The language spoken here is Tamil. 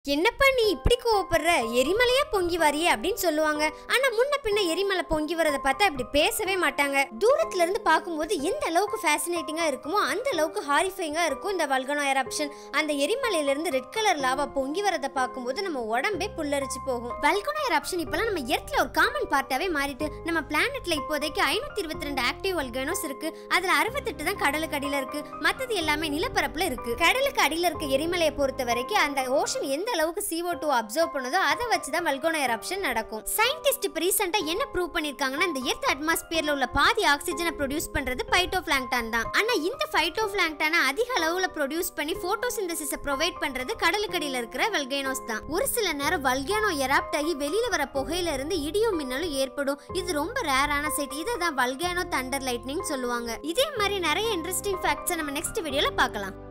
என்னப்பா நீ இப்படி கோவப்படுற எரிமலையா பொங்கி வாரியே அப்படின்னு சொல்லுவாங்க ஆனா முன்ன பின்ன எரிமலை பொங்கி வரத பார்த்தா இப்படி பேசவே மாட்டாங்க தூரத்துல இருந்து பார்க்கும்போது எந்த அளவுக்கு ஃபேசினேட்டிங்கா இருக்குமோ அந்த அளவுக்கு ஹாரிஃபைங்கா இருக்கும் இந்த வல்கனோ எரப்ஷன் அந்த எரிமலையில இருந்து ரெட் கலர் லாவா பொங்கி வரத பார்க்கும்போது நம்ம உடம்பே புல்லரிச்சு போகும் வல்கனோ எரப்ஷன் இப்பெல்லாம் நம்ம எர்த்ல ஒரு காமன் பார்ட்டாவே மாறிட்டு நம்ம பிளானட்ல இப்போதைக்கு ஐநூத்தி இருபத்தி ரெண்டு ஆக்டிவ் வல்கனோஸ் இருக்கு அதுல அறுபத்தெட்டு தான் கடலுக்கு அடியில இருக்கு மத்தது எல்லாமே நிலப்பரப்புல இருக்கு கடலுக்கு அடியில இருக்க எரிமலையை பொறுத்த வரைக்கும் அந்த ஓஷன் எந்த அளவுக்கு CO2 டூ அப்சர்வ் பண்ணுதோ அதை வச்சு தான் வல்கோனோ எரப்ஷன் நடக்கும் சயின்டிஸ்ட் இப்போ ரீசெண்டாக என்ன ப்ரூவ் பண்ணிருக்காங்கன்னா இந்த எர்த் அட்மாஸ்பியர்ல உள்ள பாதி ஆக்சிஜனை ப்ரொடியூஸ் பண்றது பைட்டோ பிளாங்டான் தான் ஆனா இந்த பைட்டோ பிளாங்டானை அதிக அளவுல ப்ரொடியூஸ் பண்ணி போட்டோசிந்தசிஸை ப்ரொவைட் பண்றது கடலுக்கடியில இருக்கிற வல்கேனோஸ் தான் ஒரு சில நேரம் வல்கேனோ எராப்ட் ஆகி வெளியில வர புகையில இருந்து இடியும் மின்னலும் ஏற்படும் இது ரொம்ப ரேரான சைட் இதை தான் வல்கேனோ தண்டர் லைட்னிங் சொல்லுவாங்க இதே மாதிரி நிறைய இன்ட்ரெஸ்டிங் ஃபேக்ட்ஸை நம்ம நெக்ஸ்ட் வீடியோல பார்க்கலாம்